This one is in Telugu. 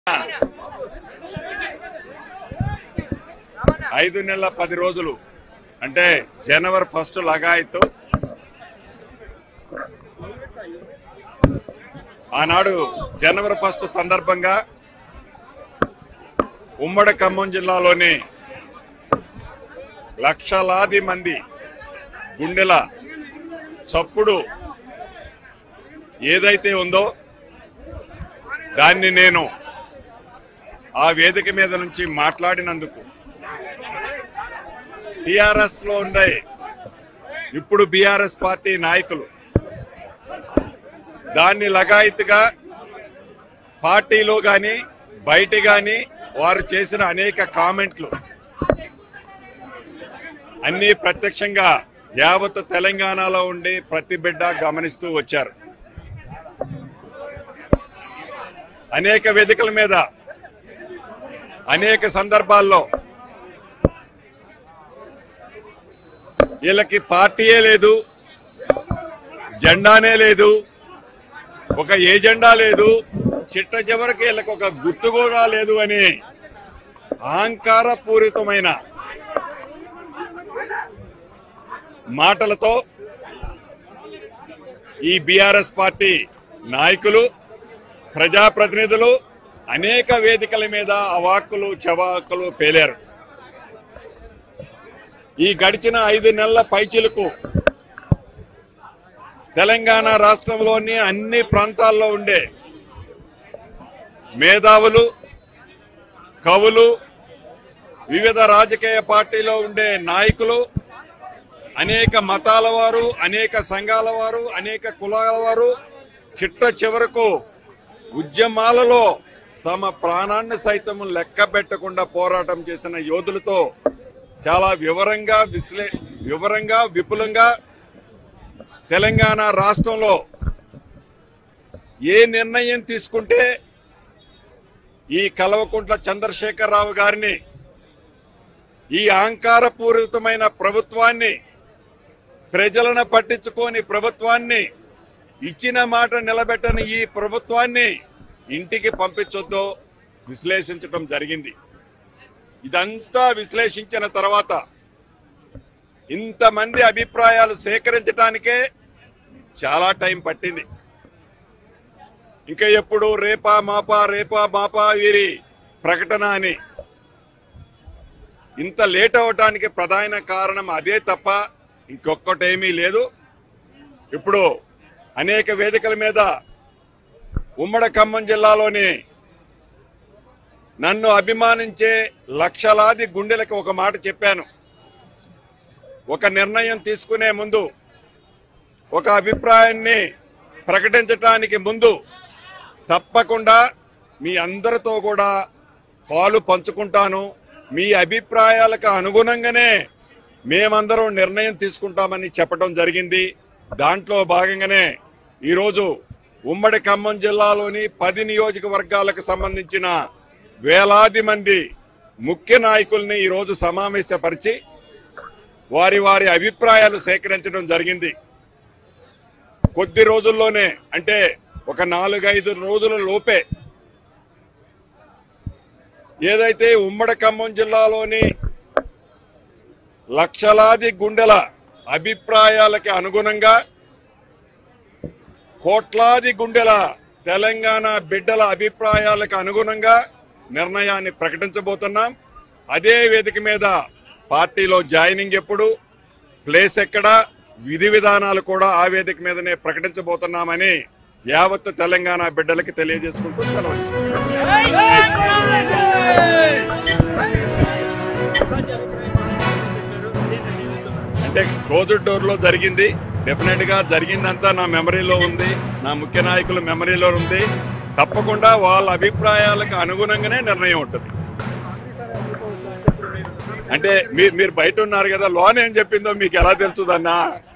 ఐదు నెలల పది రోజులు అంటే జనవరి ఫస్ట్ లగాయత్తు ఆనాడు జనవరి ఫస్ట్ సందర్భంగా ఉమ్మడి ఖమ్మం జిల్లాలోని లక్షలాది మంది గుండెల చప్పుడు ఏదైతే ఉందో దాన్ని నేను ఆ వేదిక మీద నుంచి మాట్లాడినందుకు టిఆర్ఎస్ లో ఉండే ఇప్పుడు బీఆర్ఎస్ పార్టీ నాయకులు దాన్ని లగాయత్తుగా పార్టీలో గాని బయట గాని వారు చేసిన అనేక కామెంట్లు అన్ని ప్రత్యక్షంగా యావత్ తెలంగాణలో ఉండి ప్రతి బిడ్డ గమనిస్తూ వచ్చారు అనేక వేదికల మీద అనేక సందర్భాల్లో వీళ్ళకి పార్టీయే లేదు జెండానే లేదు ఒక ఏజెండా లేదు చిట్ట చివరికి వీళ్ళకి ఒక గుర్తు కూడా లేదు అని అహంకారపూరితమైన మాటలతో ఈ బీఆర్ఎస్ పార్టీ నాయకులు ప్రజాప్రతినిధులు అనేక వేదికల మీద అవాక్కులు చవాకులు పేలారు ఈ గడిచిన ఐదు నెలల పైచిలకు తెలంగాణ రాష్ట్రంలోని అన్ని ప్రాంతాల్లో ఉండే మేధావులు కవులు వివిధ రాజకీయ పార్టీలో ఉండే నాయకులు అనేక మతాల వారు అనేక సంఘాల వారు అనేక కులాల వారు చిట్ట చివరకు ఉద్యమాలలో తమ ప్రాణాన్ని సైతం లెక్క పెట్టకుండా పోరాటం చేసిన యోధులతో చాలా వివరంగా విశ్లే వివరంగా విపులంగా తెలంగాణ రాష్ట్రంలో ఏ నిర్ణయం తీసుకుంటే ఈ కల్వకుంట్ల చంద్రశేఖరరావు గారిని ఈ అహంకారపూరితమైన ప్రభుత్వాన్ని ప్రజలను పట్టించుకోని ప్రభుత్వాన్ని ఇచ్చిన మాట నిలబెట్టని ఈ ప్రభుత్వాన్ని ఇంటికి పంపించొద్దో విశ్లేషించడం జరిగింది ఇదంతా విశ్లేషించిన తర్వాత ఇంతమంది అభిప్రాయాలు సేకరించడానికే చాలా టైం పట్టింది ఇంకా ఎప్పుడు రేపా మాపా రేపా మాపా వీరి ప్రకటన అని ఇంత లేట్ అవటానికి ప్రధాన కారణం అదే తప్ప ఇంకొక్కటేమీ లేదు ఇప్పుడు అనేక వేదికల మీద ఉమ్మడి ఖమ్మం జిల్లాలోని నన్ను అభిమానించే లక్షలాది గుండెలకు ఒక మాట చెప్పాను ఒక నిర్ణయం తీసుకునే ముందు ఒక అభిప్రాయాన్ని ప్రకటించటానికి ముందు తప్పకుండా మీ అందరితో కూడా పాలు పంచుకుంటాను మీ అభిప్రాయాలకు అనుగుణంగానే మేమందరం నిర్ణయం తీసుకుంటామని చెప్పడం జరిగింది దాంట్లో భాగంగానే ఈరోజు ఉమ్మడి ఖమ్మం జిల్లాలోని పది నియోజకవర్గాలకు సంబంధించిన వేలాది మంది ముఖ్య నాయకుల్ని ఈరోజు సమావేశపరిచి వారి వారి అభిప్రాయాలు సేకరించడం జరిగింది కొద్ది రోజుల్లోనే అంటే ఒక నాలుగైదు రోజుల లోపే ఏదైతే ఉమ్మడి ఖమ్మం జిల్లాలోని లక్షలాది గుండెల అభిప్రాయాలకి అనుగుణంగా కోట్లాది గుండెల తెలంగాణ బిడ్డల అభిప్రాయాలకు అనుగుణంగా నిర్ణయాన్ని ప్రకటించబోతున్నాం అదే వేదిక మీద పార్టీలో జాయినింగ్ ఎప్పుడు ప్లేస్ ఎక్కడ విధి విధానాలు కూడా ఆ వేదిక మీదనే ప్రకటించబోతున్నామని యావత్ తెలంగాణ బిడ్డలకి తెలియజేసుకుంటూ సెలవు ఇస్తున్నాను. అంటే క్లోజ్డ్ డోర్ లో జరిగింది డెఫినెట్ గా జరిగిందంతా నా మెమరీలో ఉంది నా ముఖ్య నాయకుల మెమరీలో ఉంది తప్పకుండా వాళ్ళ అభిప్రాయాలకు అనుగుణంగానే నిర్ణయం ఉంటుంది అంటే మీరు మీరు బయట ఉన్నారు కదా లోన్ ఏం చెప్పిందో మీకు ఎలా తెలుసుదన్నా